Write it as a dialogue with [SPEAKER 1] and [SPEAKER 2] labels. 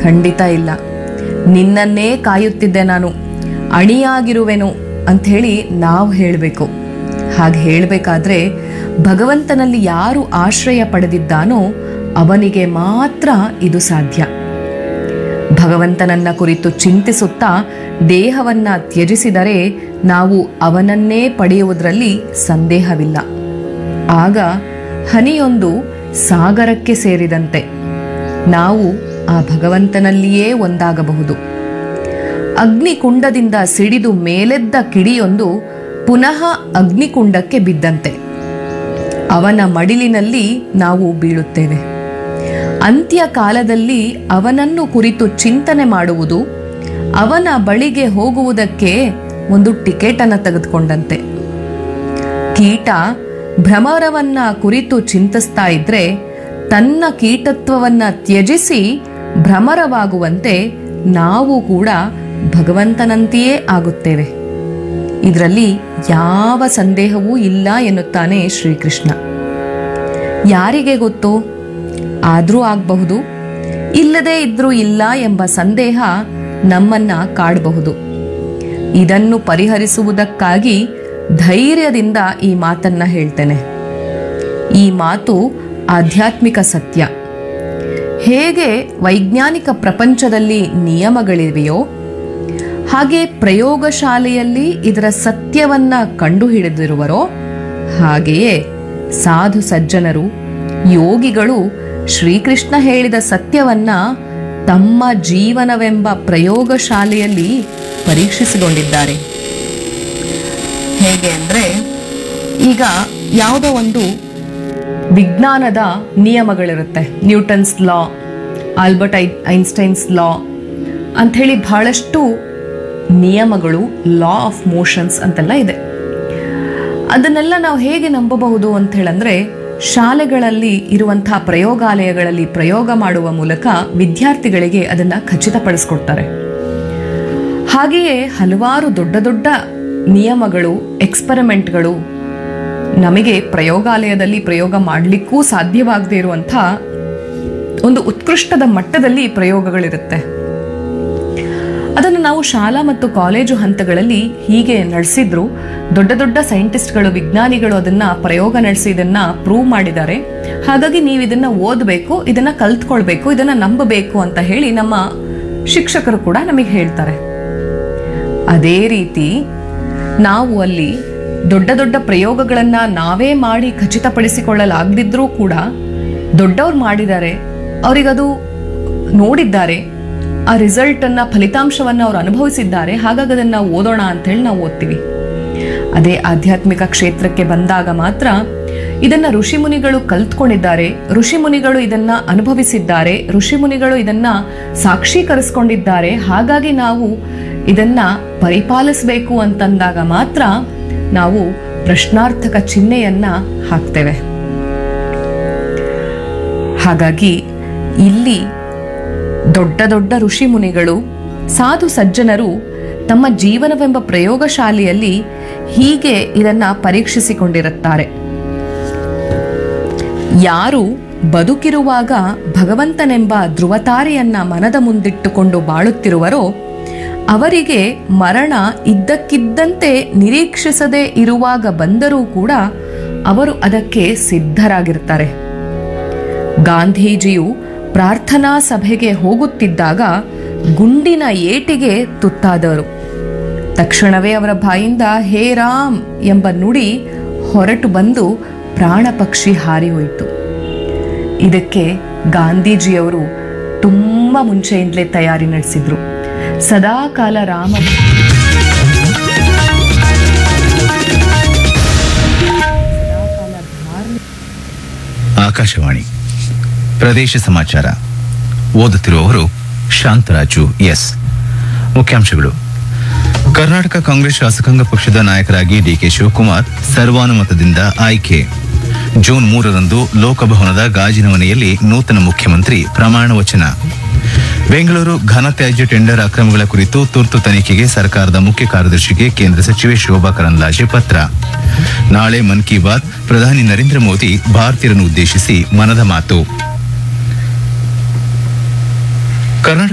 [SPEAKER 1] ಖಂಡಿತ ಇಲ್ಲ ನಿನ್ನನ್ನೇ ಕಾಯುತ್ತಿದ್ದೆ ನಾನು ಅಣಿಯಾಗಿರುವೆನು ಅಂಥೇಳಿ ನಾವು ಹೇಳಬೇಕು ಹಾಗೆ ಹೇಳಬೇಕಾದ್ರೆ ಭಗವಂತನಲ್ಲಿ ಯಾರು ಆಶ್ರಯ ಪಡೆದಿದ್ದಾನೋ ಅವನಿಗೆ ಮಾತ್ರ ಇದು ಸಾಧ್ಯ ಭಗವಂತನನ್ನ ಕುರಿತು ಚಿಂತಿಸುತ್ತಾ ದೇಹವನ್ನ ತ್ಯಜಿಸಿದರೆ ನಾವು ಅವನನ್ನೇ ಪಡೆಯುವುದರಲ್ಲಿ ಸಂದೇಹವಿಲ್ಲ ಆಗ ಹನಿಯೊಂದು ಸಾಗರಕ್ಕೆ ಸೇರಿದಂತೆ ನಾವು ಆ ಭಗವಂತನಲ್ಲಿಯೇ ಒಂದಾಗಬಹುದು ಅಗ್ನಿಕುಂಡದಿಂದ ಸಿಡಿದು ಮೇಲೆದ್ದ ಕಿಡಿಯೊಂದು ಪುನಃ ಅಗ್ನಿಕುಂಡಕ್ಕೆ ಬಿದ್ದಂತೆ ಅವನ ಮಡಿಲಿನಲ್ಲಿ ನಾವು ಬೀಳುತ್ತೇವೆ ಅಂತ್ಯ ಕಾಲದಲ್ಲಿ ಅವನನ್ನು ಕುರಿತು ಚಿಂತನೆ ಮಾಡುವುದು ಅವನ ಬಳಿಗೆ ಹೋಗುವುದಕ್ಕೆ ಒಂದು ಟಿಕೆಟ್ ಅನ್ನು ತೆಗೆದುಕೊಂಡಂತೆ ಕೀಟ ಭ್ರಮರವನ್ನ ಕುರಿತು ಚಿಂತಿಸ್ತಾ ಇದ್ರೆ ತನ್ನ ಕೀಟತ್ವವನ್ನ ತ್ಯಜಿಸಿ ಭ್ರಮರವಾಗುವಂತೆ ನಾವು ಕೂಡ ಭಗವಂತನಂತೆಯೇ ಆಗುತ್ತೇವೆ ಇದರಲ್ಲಿ ಯಾವ ಸಂದೇಹವೂ ಇಲ್ಲ ಎನ್ನುತ್ತಾನೆ ಶ್ರೀಕೃಷ್ಣ ಯಾರಿಗೆ ಗೊತ್ತು ಆದ್ರೂ ಆಗಬಹುದು ಇಲ್ಲದೇ ಇದ್ರೂ ಇಲ್ಲ ಎಂಬ ಸಂದೇಹ ನಮ್ಮನ್ನ ಕಾಡಬಹುದು ಇದನ್ನು ಪರಿಹರಿಸುವುದಕ್ಕಾಗಿ ಧೈರ್ಯದಿಂದ ಈ ಮಾತನ್ನ ಹೇಳ್ತೇನೆ ಈ ಮಾತು ಆಧ್ಯಾತ್ಮಿಕ ಸತ್ಯ ಹೇಗೆ ವೈಜ್ಞಾನಿಕ ಪ್ರಪಂಚದಲ್ಲಿ ನಿಯಮಗಳಿವೆಯೋ ಹಾಗೆ ಪ್ರಯೋಗಶಾಲೆಯಲ್ಲಿ ಇದರ ಸತ್ಯವನ್ನ ಕಂಡುಹಿಡಿದಿರುವರೋ ಹಾಗೆಯೇ ಸಾಧು ಸಜ್ಜನರು ಯೋಗಿಗಳು ಶ್ರೀಕೃಷ್ಣ ಹೇಳಿದ ಸತ್ಯವನ್ನ ತಮ್ಮ ಜೀವನವೆಂಬ ಪ್ರಯೋಗಶಾಲೆಯಲ್ಲಿ ಪರೀಕ್ಷಿಸಿಕೊಂಡಿದ್ದಾರೆ ಹೇಗೆ ಅಂದ್ರೆ ಈಗ ಯಾವುದೋ ಒಂದು ವಿಜ್ಞಾನದ ನಿಯಮಗಳಿರುತ್ತೆ ನ್ಯೂಟನ್ಸ್ ಲಾ ಆಲ್ಬರ್ಟ್ ಐ ಐನ್ಸ್ಟೈನ್ಸ್ ಲಾ ಅಂಥೇಳಿ ಬಹಳಷ್ಟು ನಿಯಮಗಳು ಲಾ ಆಫ್ ಮೋಷನ್ಸ್ ಅಂತೆಲ್ಲ ಇದೆ ಅದನ್ನೆಲ್ಲ ನಾವು ಹೇಗೆ ನಂಬಬಹುದು ಅಂತ ಹೇಳಂದ್ರೆ ಶಾಲೆಗಳಲ್ಲಿ ಇರುವಂತಹ ಪ್ರಯೋಗಾಲಯಗಳಲ್ಲಿ ಪ್ರಯೋಗ ಮಾಡುವ ಮೂಲಕ ವಿದ್ಯಾರ್ಥಿಗಳಿಗೆ ಅದನ್ನ ಖಚಿತಪಡಿಸ್ಕೊಡ್ತಾರೆ ಹಾಗೆಯೇ ಹಲವಾರು ದೊಡ್ಡ ದೊಡ್ಡ ನಿಯಮಗಳು ಎಕ್ಸ್ಪರಿಮೆಂಟ್ಗಳು ನಮಗೆ ಪ್ರಯೋಗಾಲಯದಲ್ಲಿ ಪ್ರಯೋಗ ಮಾಡಲಿಕ್ಕೂ ಸಾಧ್ಯವಾಗದೇ ಇರುವಂಥ ಒಂದು ಉತ್ಕೃಷ್ಟದ ಮಟ್ಟದಲ್ಲಿ ಪ್ರಯೋಗಗಳಿರುತ್ತೆ ಅದನ್ನು ನಾವು ಶಾಲಾ ಮತ್ತು ಕಾಲೇಜು ಹಂತಗಳಲ್ಲಿ ಹೀಗೆ ನಡೆಸಿದ್ರು ದೊಡ್ಡ ದೊಡ್ಡ ಸೈಂಟಿಸ್ಟ್ಗಳು ವಿಜ್ಞಾನಿಗಳು ಅದನ್ನ ಪ್ರಯೋಗ ನಡೆಸಿ ಇದನ್ನ ಪ್ರೂವ್ ಮಾಡಿದ್ದಾರೆ ಹಾಗಾಗಿ ನೀವು ಇದನ್ನ ಓದಬೇಕು ಇದನ್ನ ಕಲ್ತ್ಕೊಳ್ಬೇಕು ಇದನ್ನ ನಂಬಬೇಕು ಅಂತ ಹೇಳಿ ನಮ್ಮ ಶಿಕ್ಷಕರು ಕೂಡ ನಮಗೆ ಹೇಳ್ತಾರೆ ಅದೇ ರೀತಿ ನಾವು ಅಲ್ಲಿ ದೊಡ್ಡ ದೊಡ್ಡ ಪ್ರಯೋಗಗಳನ್ನ ನಾವೇ ಮಾಡಿ ಖಚಿತಪಡಿಸಿಕೊಳ್ಳಲಾಗದಿದ್ರೂ ಕೂಡ ದೊಡ್ಡವ್ರು ಮಾಡಿದ್ದಾರೆ ಅವರಿಗದು ನೋಡಿದ್ದಾರೆ ಆ ರಿಸಲ್ಟ್ ಅನ್ನ ಫಲಿತಾಂಶವನ್ನ ಅವ್ರು ಅನುಭವಿಸಿದ್ದಾರೆ ಹಾಗಾಗಿ ಅದನ್ನ ನಾವು ಓದೋಣ ಅಂತ ಹೇಳಿ ನಾವು ಓದ್ತೀವಿ ಅದೇ ಆಧ್ಯಾತ್ಮಿಕ ಕ್ಷೇತ್ರಕ್ಕೆ ಬಂದಾಗ ಮಾತ್ರ ಇದನ್ನ ಋಷಿಮುನಿಗಳು ಕಲ್ತ್ಕೊಂಡಿದ್ದಾರೆ ಋಷಿಮುನಿಗಳು ಇದನ್ನ ಅನುಭವಿಸಿದ್ದಾರೆ ಋಷಿಮುನಿಗಳು ಇದನ್ನ ಸಾಕ್ಷೀಕರಿಸ್ಕೊಂಡಿದ್ದಾರೆ ಹಾಗಾಗಿ ನಾವು ಇದನ್ನ ಪರಿಪಾಲಿಸಬೇಕು ಅಂತಂದಾಗ ಮಾತ್ರ ನಾವು ಪ್ರಶ್ನಾರ್ಥಕ ಚಿಹ್ನೆಯನ್ನ ಹಾಕ್ತೇವೆ ಹಾಗಾಗಿ ಇಲ್ಲಿ ದೊಡ್ಡ ದೊಡ್ಡ ಋಷಿ ಮುನಿಗಳು ಸಾಧು ಸಜ್ಜನರು ತಮ್ಮ ಜೀವನವೆಂಬ ಪ್ರಯೋಗಶಾಲೆಯಲ್ಲಿ ಹೀಗೆ ಇದನ್ನ ಪರೀಕ್ಷಿಸಿಕೊಂಡಿರುತ್ತಾರೆ ಯಾರು ಬದುಕಿರುವಾಗ ಭಗವಂತನೆಂಬ ಧ್ರುವತಾರೆಯನ್ನ ಮನದ ಮುಂದಿಟ್ಟುಕೊಂಡು ಬಾಳುತ್ತಿರುವರೋ ಅವರಿಗೆ ಮರಣ ಇದ್ದಕ್ಕಿದ್ದಂತೆ ನಿರೀಕ್ಷಿಸದೇ ಇರುವಾಗ ಬಂದರೂ ಕೂಡ ಅವರು ಅದಕ್ಕೆ ಸಿದ್ಧರಾಗಿರ್ತಾರೆ ಗಾಂಧೀಜಿಯು ಪ್ರಾರ್ಥನಾ ಸಭೆಗೆ ಹೋಗುತ್ತಿದ್ದಾಗ ಗುಂಡಿನ ಏಟಿಗೆ ತುತ್ತಾದವರು ತಕ್ಷಣವೇ ಅವರ ಬಾಯಿಂದ ಹೇ ರಾಮ್ ಎಂಬ ನುಡಿ ಹೊರಟು ಬಂದು ಪ್ರಾಣ ಪಕ್ಷಿ ಹಾರಿ ಹೋಯಿತು ಇದಕ್ಕೆ ಗಾಂಧೀಜಿಯವರು ತುಂಬ ಮುಂಚೆಯಿಂದಲೇ ತಯಾರಿ ನಡೆಸಿದ್ರು ಸದಾಕಾಲ ರಾಮ
[SPEAKER 2] ಆಕಾಶವಾಣಿ ಪ್ರದೇಶ ಸಮಾಚಾರ ಓದುತ್ತಿರುವವರು ಶಾಂತರಾಜು ಎಸ್ ಮುಖ್ಯಾಂಶಗಳು ಕರ್ನಾಟಕ ಕಾಂಗ್ರೆಸ್ ಶಾಸಕಾಂಗ ಪಕ್ಷದ ನಾಯಕರಾಗಿ ಡಿಕೆ ಶಿವಕುಮಾರ್ ಸರ್ವಾನುಮತದಿಂದ ಆಯ್ಕೆ ಜೂನ್ ಮೂರರಂದು ಲೋಕಭವನದ ಗಾಜಿನ ಮನೆಯಲ್ಲಿ ನೂತನ ಮುಖ್ಯಮಂತ್ರಿ ಪ್ರಮಾಣ ವಚನ ಬೆಂಗಳೂರು ಘನತ್ಯಾಜ್ಯ ಟೆಂಡರ್ ಅಕ್ರಮಗಳ ಕುರಿತು ತುರ್ತು ತನಿಖೆಗೆ ಸರ್ಕಾರದ ಮುಖ್ಯ ಕಾರ್ಯದರ್ಶಿಗೆ ಕೇಂದ್ರ ಸಚಿವೆ ಶೋಭಾ ಕರಂದ್ಲಾಜೆ ಪತ್ರ ನಾಳೆ ಮನ್ ಕಿ ಬಾತ್ ಪ್ರಧಾನಿ ನರೇಂದ್ರ ಮೋದಿ ಭಾರತೀಯರನ್ನು ಉದ್ದೇಶಿಸಿ ಮನದ ಮಾತು ಕರ್ನಾಟಕ